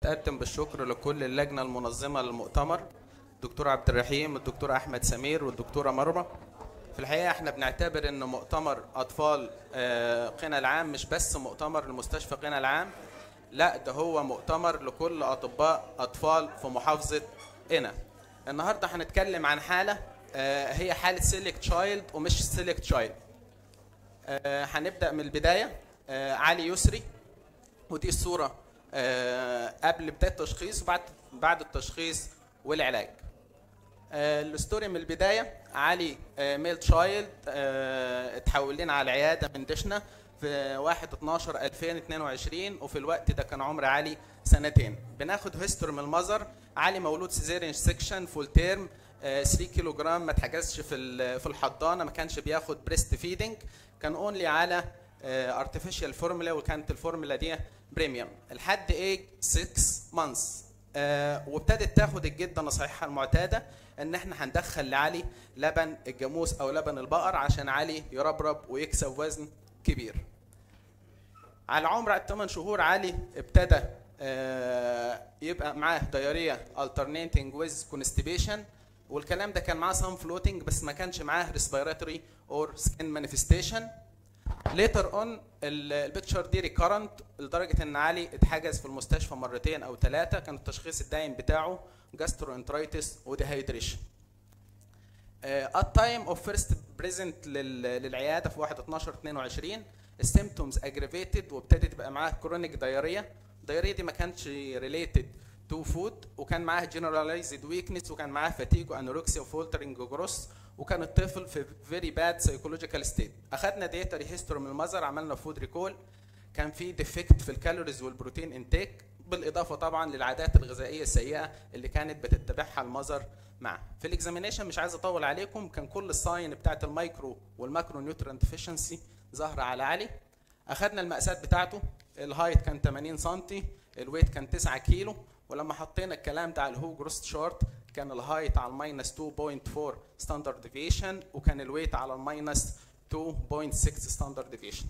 بنتقدم بالشكر لكل اللجنة المنظمة للمؤتمر الدكتور عبد الرحيم الدكتور أحمد سمير والدكتورة مروة في الحقيقة احنا بنعتبر ان مؤتمر أطفال آه، قنا العام مش بس مؤتمر لمستشفى قنا العام لا ده هو مؤتمر لكل أطباء أطفال في محافظة قنا النهاردة هنتكلم عن حالة آه، هي حالة سيلكت تشايلد ومش سيلكت تشايلد هنبدأ من البداية آه، علي يسري ودي الصورة آه، قبل بداية التشخيص وبعد بعد التشخيص والعلاج. آه، الستوري من البداية علي آه، ميل تشايلد آه، اتحول لنا على العيادة من دشنا في 1 12 2022 وفي الوقت ده كان عمر علي سنتين. بناخد هيستوري من المذر علي مولود سيزيريان سيكشن فول تيرم 3 كيلو جرام ما اتحجزش في ال- في الحضانه ما كانش بياخد بريست فيدنج كان اونلي على ارتفيشال فورمولا وكانت الفورمولا دي بريميوم لحد ايج 6 مانثس وابتدت تاخد الجده نصايحها المعتاده ان احنا هندخل لعلي لبن الجاموس او لبن البقر عشان علي يربرب ويكسب وزن كبير على عمر 8 شهور علي ابتدى آه، يبقى معاه دايريا alternating with constipation والكلام ده كان معاه some floating بس ما كانش معاه respiratory or skin manifestation later on البيكتشر دي ريكارنت لدرجه ان علي اتحجز في المستشفى مرتين او ثلاثه كان التشخيص الدايم بتاعه جاستروانترايتس وديهايدريشن at time of first present لل- للعياده في 1 12 22 السيمتومز اجريفيتد وابتدت تبقى معاه كرونيك دايريا الدايريا دي ما كانش ريليتد تو فود وكان معاه جنرالايزد ويكنس وكان معاه فاتيج وانوركسيا وفولترنج وجروس وكان الطفل في فيري باد سايكولوجيكال ستيت اخذنا ديتا هيستوري من المذر عملنا فود ريكول كان في ديفكت في الكالوريز والبروتين انتيك بالاضافه طبعا للعادات الغذائيه السيئه اللي كانت بتتبعها المذر معاه في الاكزامينيشن مش عايز اطول عليكم كان كل الساين بتاعت المايكرو والماكرو نيوترينت ديفيشنسي ظاهره على علي اخذنا المقاسات بتاعته الهايت كان 80 سم الويت كان 9 كيلو ولما حطينا الكلام ده على الهو جروس شارت كان الهايت على الماينس 2.4 ستاندرد ديفيشن وكان الويت على الماينس 2.6 ستاندرد ديفيشن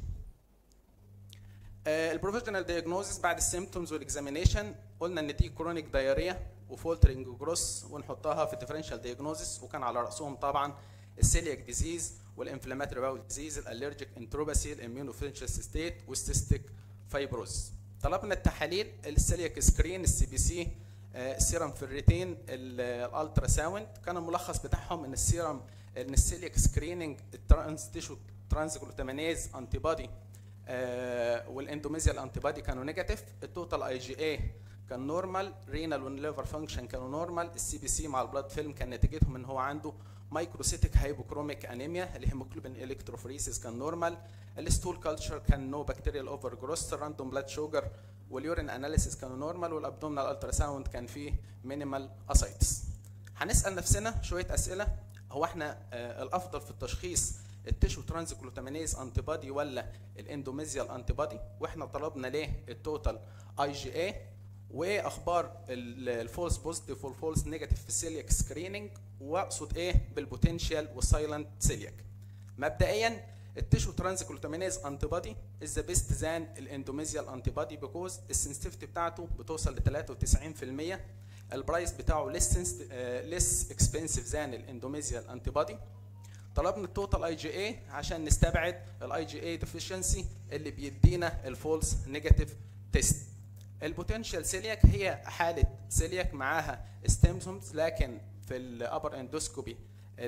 البروفيشنال دايجنوزس بعد السيمتومز والاكزامينيشن قلنا ان دي كرونيك دايريا وفولترنج وجروس ونحطها في الديفرنشال دايجنوزس وكان على راسهم طبعا السيلياك ديزيز والانفلاماتوري باول ديزيز الالرجيك انتروباسي الاميونوفينشس ستيت والسيستيك فايبروز طلبنا التحاليل السيلياك سكرين السي بي سي السيرم فيريتين الالترا ساوند كان الملخص بتاعهم ان السيرم ان السيلياك سكريننج الترانس تيشو ترانس جلوتامينيز انتي بودي والاندوميزيال انتي بودي كانوا نيجاتيف التوتال اي جي اي كان نورمال رينال والليفر فانكشن كانوا نورمال السي بي سي مع البلاد فيلم كان نتيجتهم ان هو عنده مايكروسيتيك هايبوكروميك انيميا الهيموجلوبين الكتروفوريسيس كان نورمال الستول كلتشر كان نو بكتيريال اوفر جروس راندوم بلاد شوجر واليورين اناليسيس كانوا نورمال والابدومينال الترا ساوند كان فيه مينيمال اسايتس هنسال نفسنا شويه اسئله هو احنا آه الافضل في التشخيص التيشو ترانز جلوتامينيز انتي بودي ولا الاندوميزيال انتي بودي واحنا طلبنا ليه التوتال اي جي اي واخبار الفولس بوزيتيف والفولس نيجاتيف في السيلياك سكريننج واقصد ايه بالبوتنشال والسايلنت سيلياك مبدئيا التيشو ترانز جلوتامينيز انتي بودي از ذا بيست ذان الاندوميزيال انتي بودي بيكوز السنسيتيفيتي بتاعته بتوصل ل 93% البرايس بتاعه ليس ليس اكسبنسيف ذان الاندوميزيال انتي بودي طلبنا التوتال اي جي اي عشان نستبعد الاي جي اي ديفيشنسي اللي بيدينا الفولس نيجاتيف تيست البوتنشال سيلياك هي حاله سيلياك معاها ستيمسومز لكن في الابر اندوسكوبي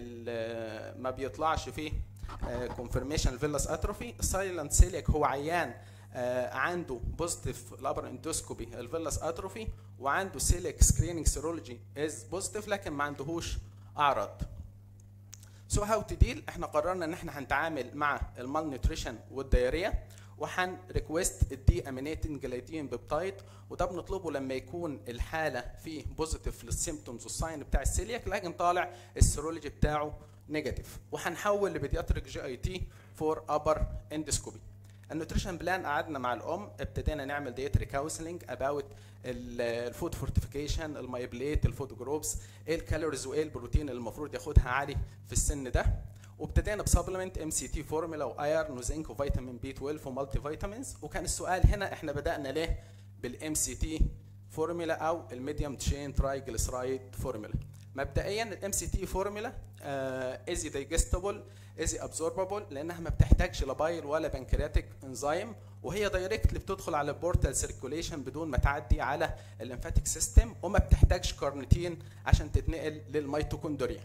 ما بيطلعش فيه كونفirmation فيلاس اتروفي السايلنت سيلياك هو عيان آه عنده بوزيتيف الابر اندوسكوبي الفيلاس اتروفي وعنده سيليك سكريننج سيرولوجي از بوزيتيف لكن ما عندهوش اعراض سو هاو تو ديل احنا قررنا ان احنا هنتعامل مع المال نيوتريشن والدياريه وهن ريكويست الدي امينيتنج جلايدين بيبتايد وده بنطلبه لما يكون الحاله فيه بوزيتيف للسيمتومز والساين بتاع السيلياك لكن طالع السيرولوجي بتاعه نيجاتيف وهنحول لبيدياتريك جي اي تي فور ابر اندسكوبي النيوتريشن بلان قعدنا مع الام ابتدينا نعمل ديتري كونسلنج اباوت الفود فورتيفيكيشن المايبليت الفود جروبس ايه الكالوريز وايه البروتين اللي المفروض ياخدها عالي في السن ده وابتدينا بسبلمنت ام سي تي فورمولا وايرن وزنك وفيتامين بي 12 ومالتي فيتامينز وكان السؤال هنا احنا بدانا ليه بالام سي تي فورمولا او الميديوم تشين ترايجليسرايد فورمولا مبدئيا الام سي تي فورمولا ايزي دايجستبل ايزي ابزوربابل لانها ما بتحتاجش لا بايل ولا بنكرياتيك انزيم وهي دايركتلي بتدخل على البورتال سيركوليشن بدون ما تعدي على الليمفاتيك سيستم وما بتحتاجش كارنيتين عشان تتنقل للميتوكوندريا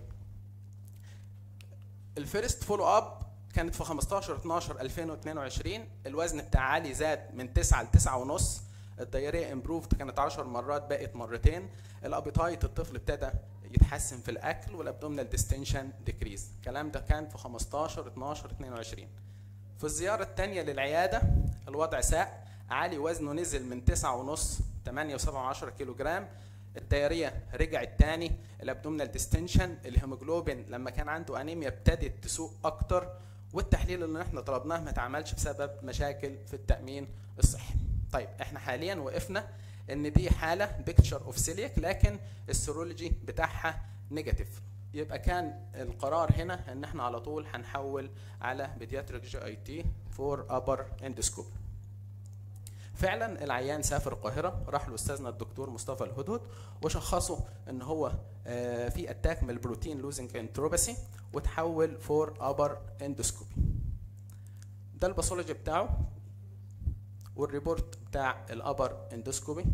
الفيرست فولو اب كانت في 15 12 2022 الوزن بتاع علي زاد من 9 ل 9 ونص الدايريه امبروفد كانت 10 مرات بقت مرتين الابيتايت الطفل ابتدى يتحسن في الاكل والابدومينال ديستنشن ديكريز الكلام ده كان في 15 12 22 في الزياره الثانيه للعياده الوضع ساء علي وزنه نزل من 9 ونص 8 و7 كيلو جرام الدايريه رجعت تاني الابدومينال ديستنشن الهيموجلوبين لما كان عنده انيميا ابتدت تسوق اكتر والتحليل اللي احنا طلبناه ما اتعملش بسبب مشاكل في التامين الصحي طيب احنا حاليا وقفنا ان دي حاله بيكتشر اوف سيليك لكن السيرولوجي بتاعها نيجاتيف يبقى كان القرار هنا ان احنا على طول هنحول على بيدياتريك جي اي تي فور ابر اندسكوب فعلا العيان سافر القاهره راح لاستاذنا الدكتور مصطفى الهدهد وشخصوا ان هو في اتاك من البروتين لوزنج انتروباسي وتحول فور ابر اندوسكوبي ده الباثولوجي بتاعه والريبورت بتاع الابر اندوسكوبي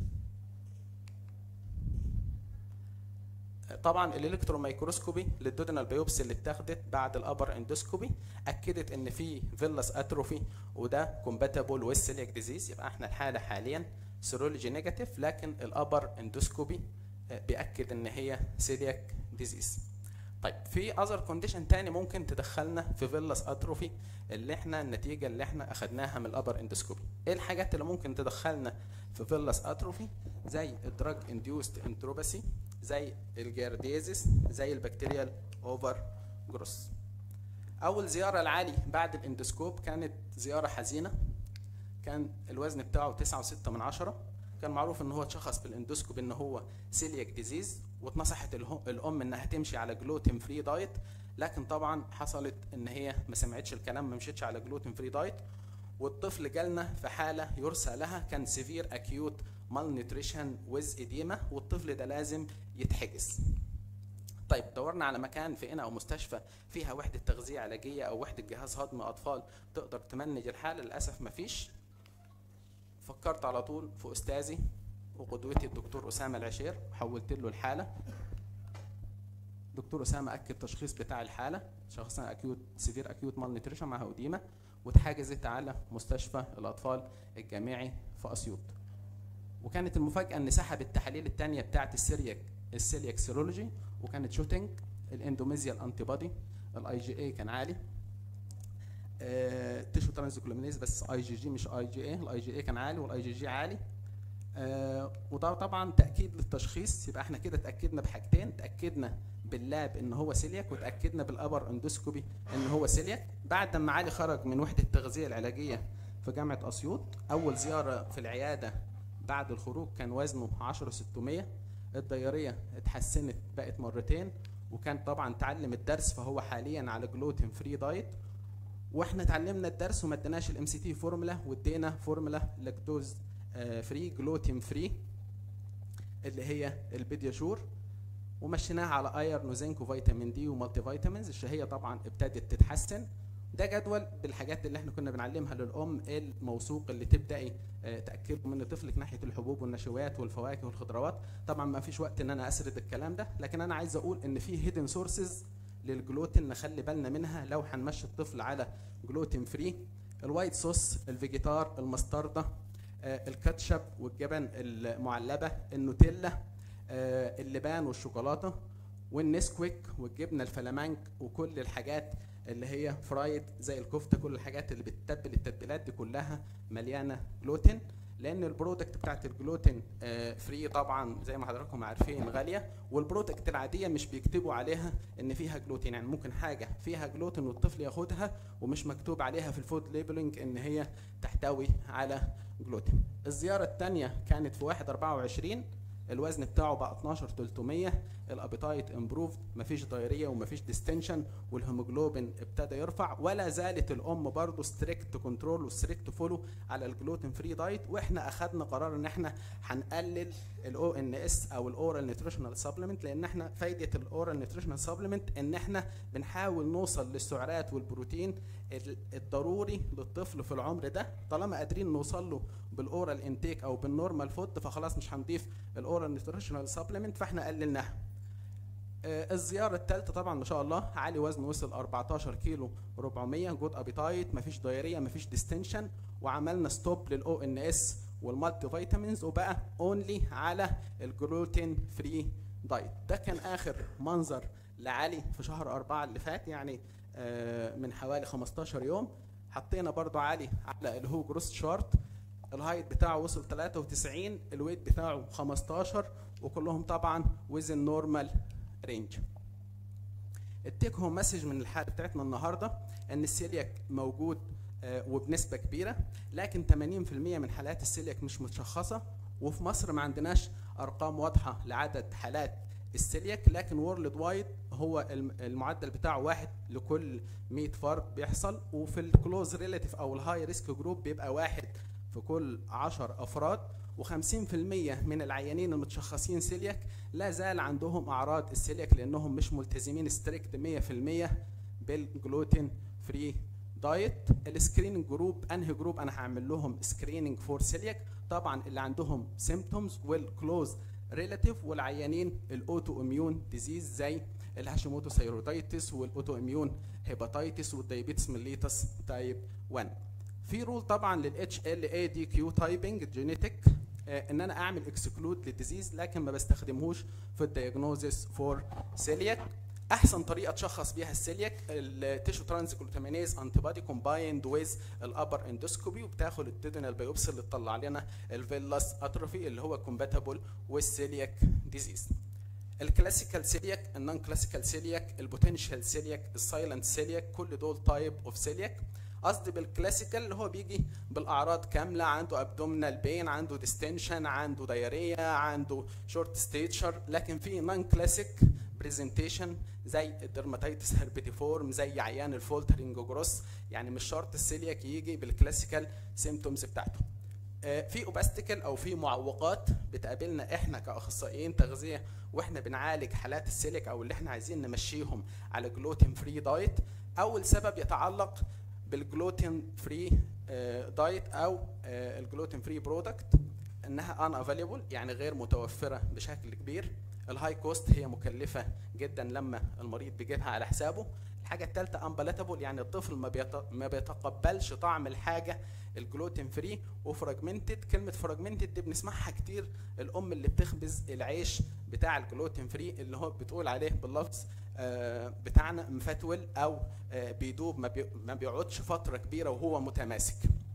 طبعا الالكترون مايكروسكوبي للدودنال بايوبسي اللي اتاخدت بعد الابر اندوسكوبي اكدت ان في فيلاس اتروفي وده كومباتبل والسيلياك ديزيز يبقى احنا الحاله حاليا سيرولوجي نيجاتيف لكن الابر اندوسكوبي بياكد ان هي سيلياك ديزيز طيب في اذر كونديشن تاني ممكن تدخلنا في فيلاس اتروفي اللي احنا النتيجه اللي احنا اخدناها من الابر اندوسكوبي ايه الحاجات اللي ممكن تدخلنا في فيلاس اتروفي زي الدراج انديوست انتروباسي زي الجارديزيس زي البكتيريال اوفر جروس اول زياره لعلي بعد الاندوسكوب كانت زياره حزينه كان الوزن بتاعه 9.6 من عشرة كان معروف ان هو اتشخص بالاندوسكوب ان هو سيلياك ديزيز واتنصحت الام انها تمشي على جلوتين فري دايت لكن طبعا حصلت ان هي ما سمعتش الكلام ما مشيتش على جلوتين فري دايت والطفل جالنا في حاله يرثى لها كان سيفير اكيوت مال نيوتريشن ويز اديما والطفل ده لازم يتحجز طيب دورنا على مكان في هنا او مستشفى فيها وحده تغذيه علاجيه او وحده جهاز هضم اطفال تقدر تمنج الحاله للاسف مفيش فكرت على طول في استاذي وقدوتي الدكتور اسامه العشير وحولت له الحاله دكتور اسامه اكد التشخيص بتاع الحاله شخصنا اكيوت سيفير اكيوت مال نيوتريشن مع هوديما واتحجزت على مستشفى الاطفال الجامعي في اسيوط وكانت المفاجاه ان سحب التحاليل الثانيه بتاعه السيرياك السيلياك سيرولوجي وكانت شوتنج الاندوميزيال انتي بودي الاي جي اي كان عالي آه تيشو ترانزكلومينيز بس اي جي جي مش اي جي اي الاي جي اي كان عالي والاي جي جي عالي آه وده طبعا تاكيد للتشخيص يبقى احنا كده اتاكدنا بحاجتين تاكدنا باللاب ان هو سيلياك وتاكدنا بالابر اندوسكوبي ان هو سيلياك بعد ما علي خرج من وحده التغذيه العلاجيه في جامعه اسيوط اول زياره في العياده بعد الخروج كان وزنه 10 600 الدياريه اتحسنت بقت مرتين وكان طبعا تعلم الدرس فهو حاليا على جلوتين فري دايت واحنا اتعلمنا الدرس وما اديناش الام سي تي فورمولا وادينا فورمولا لاكتوز فري جلوتين فري اللي هي البيدياشور ومشيناها على ايرن وزنك وفيتامين دي ومالتي فيتامينز الشهيه طبعا ابتدت تتحسن ده جدول بالحاجات اللي احنا كنا بنعلمها للام الموثوق اللي تبداي تاكدوا من طفلك ناحيه الحبوب والنشويات والفواكه والخضروات طبعا ما فيش وقت ان انا اسرد الكلام ده لكن انا عايز اقول ان في هيدن سورسز للجلوتين نخلي بالنا منها لو هنمشي الطفل على جلوتين فري الوايت صوص الفيجيتار المستردة الكاتشب والجبن المعلبة النوتيلا اللبان والشوكولاتة والنسكويك والجبنة الفلامانك وكل الحاجات اللي هي فرايد زي الكفتة كل الحاجات اللي بتتبل التتبيلات دي كلها مليانة جلوتين لان البرودكت بتاعت الجلوتين فري طبعا زي ما حضراتكم عارفين غاليه والبرودكت العاديه مش بيكتبوا عليها ان فيها جلوتين يعني ممكن حاجه فيها جلوتين والطفل ياخدها ومش مكتوب عليها في الفود ليبلنج ان هي تحتوي على جلوتين الزياره الثانيه كانت في 1 24 الوزن بتاعه بقى 12 300 الابيتايت امبروفد مفيش دايريه ومفيش ديستنشن والهيموجلوبين ابتدى يرفع ولا زالت الام برضه ستريكت كنترول وستريكت فولو على الجلوتين فري دايت واحنا اخذنا قرار ان احنا هنقلل الاو ان اس او الاورال نيوتريشنال سبلمنت لان احنا فايده الاورال نيوتريشنال سبلمنت ان احنا بنحاول نوصل للسعرات والبروتين الضروري للطفل في العمر ده طالما قادرين نوصل له بالاورال انتيك او بالنورمال فود فخلاص مش هنضيف الاورال نيوتريشنال سبلمنت فاحنا قللناها آه الزيارة الثالثة طبعا ما شاء الله علي وزنه وصل 14 كيلو 400 جود ابيتايت مفيش دايرية مفيش ديستنشن وعملنا ستوب للاو ان اس والمالتي فيتامينز وبقى اونلي على الجلوتين فري دايت ده كان اخر منظر لعلي في شهر أربعة اللي فات يعني آه من حوالي 15 يوم حطينا برضو علي على الهو جروس شارت الهايت بتاعه وصل 93 الويت بتاعه 15 وكلهم طبعا وزن نورمال رينج التيك هوم مسج من الحلقه بتاعتنا النهارده ان السيلياك موجود آه وبنسبه كبيره لكن 80% من حالات السيلياك مش متشخصه وفي مصر ما عندناش ارقام واضحه لعدد حالات السيلياك لكن وورلد وايد هو المعدل بتاعه واحد لكل 100 فرد بيحصل وفي الكلوز ريلاتيف او الهاي ريسك جروب بيبقى واحد في كل 10 افراد و50% من العيانين المتشخصين سيلياك لا زال عندهم اعراض السيلياك لانهم مش ملتزمين ستريكت 100% بالجلوتين فري دايت السكريننج جروب انهي جروب انا هعمل لهم سكريننج فور سيلياك طبعا اللي عندهم سيمبتومز والكلوز ريلاتيف والعيانين الاوتو اميون ديزيز زي الهاشيموتو ثيرويدايتس والاوتو اميون هيباتايتس والدايابيتس ميليتس تايب 1 في رول طبعا للاتش ال اي دي كيو تايبنج جينيتك ان انا اعمل اكسكلود للديزيز لكن ما بستخدمهوش في الدياجنوزيس فور سيلياك احسن طريقه تشخص بيها السيلياك التيشو ترانس جلوتامينيز انتي بادي كومبايند ويز الابر اندوسكوبي وبتاخد التيدنال بايوبسي اللي تطلع لنا الفيلاس اتروفي اللي هو كومباتبل والسيلياك ديزيز الكلاسيكال سيلياك النون كلاسيكال سيلياك البوتنشال سيلياك السايلنت سيلياك كل دول تايب اوف سيلياك قصدي بالكلاسيكال اللي هو بيجي بالاعراض كامله عنده ابدومينال بين عنده ديستنشن عنده دايريه عنده شورت ستيتشر لكن في نون كلاسيك برزنتيشن زي الدرماتيتس هربيتيفورم زي عيان الفولترنج جروس يعني مش شرط السيلياك يجي بالكلاسيكال سيمتومز بتاعته في اوباستيكال او في معوقات بتقابلنا احنا كاخصائيين تغذيه واحنا بنعالج حالات السيليك او اللي احنا عايزين نمشيهم على جلوتين فري دايت اول سبب يتعلق بالجلوتين فري دايت او الجلوتين فري برودكت انها ان افيلبل يعني غير متوفره بشكل كبير الهاي كوست هي مكلفه جدا لما المريض بيجيبها على حسابه الحاجه الثالثه امبلاتابل يعني الطفل ما, بيت... ما بيتقبلش طعم الحاجه الجلوتين فري وفراجمنتد كلمه فراجمنتد دي بنسمعها كتير الام اللي بتخبز العيش بتاع الجلوتين فري اللي هو بتقول عليه باللفظ آه بتاعنا مفتول او آه بيدوب ما, بي... ما بيقعدش فتره كبيره وهو متماسك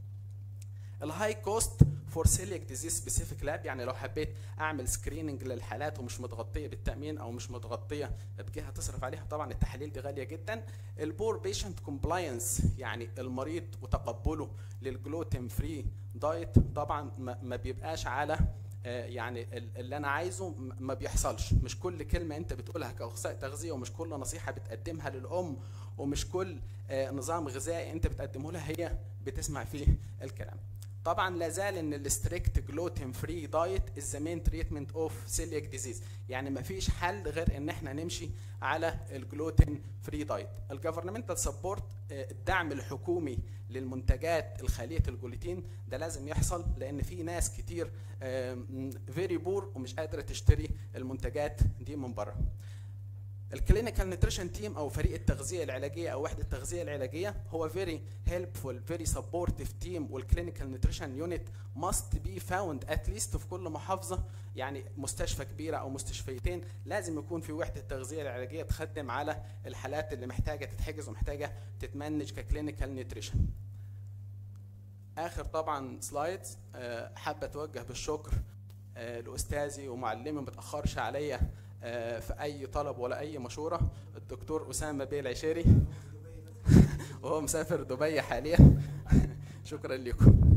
الهاي كوست فور سيليك ديزيز سبيسيفيك لاب يعني لو حبيت اعمل سكريننج للحالات ومش متغطيه بالتامين او مش متغطيه بجهه تصرف عليها طبعا التحاليل دي غاليه جدا البور بيشنت كومبلاينس يعني المريض وتقبله للجلوتين فري دايت طبعا ما بيبقاش على يعني اللي انا عايزه ما بيحصلش مش كل كلمه انت بتقولها كاخصائي تغذيه ومش كل نصيحه بتقدمها للام ومش كل نظام غذائي انت بتقدمه لها هي بتسمع فيه الكلام طبعا لا زال ان الستريكت جلوتين فري دايت از ذا مين تريتمنت اوف سيلياك ديزيز يعني ما فيش حل غير ان احنا نمشي على الجلوتين فري دايت الجفرنمنتال سبورت الدعم الحكومي للمنتجات الخاليه الجلوتين ده لازم يحصل لان في ناس كتير فيري بور ومش قادره تشتري المنتجات دي من بره الكلينيكال نيوتريشن تيم او فريق التغذيه العلاجيه او وحده التغذيه العلاجيه هو فيري هيلبفول فيري سبورتيف تيم والكلينيكال نيوتريشن يونت ماست بي فاوند ات ليست في كل محافظه يعني مستشفى كبيره او مستشفيتين لازم يكون في وحده التغذيه العلاجيه تخدم على الحالات اللي محتاجه تتحجز ومحتاجه تتمنج ككلينيكال نيوتريشن اخر طبعا سلايدز حابه اتوجه بالشكر لاستاذي ومعلمي ما تاخرش عليا في اي طلب ولا اي مشوره الدكتور اسامه بيه العشيري وهو مسافر دبي حاليا شكرا لكم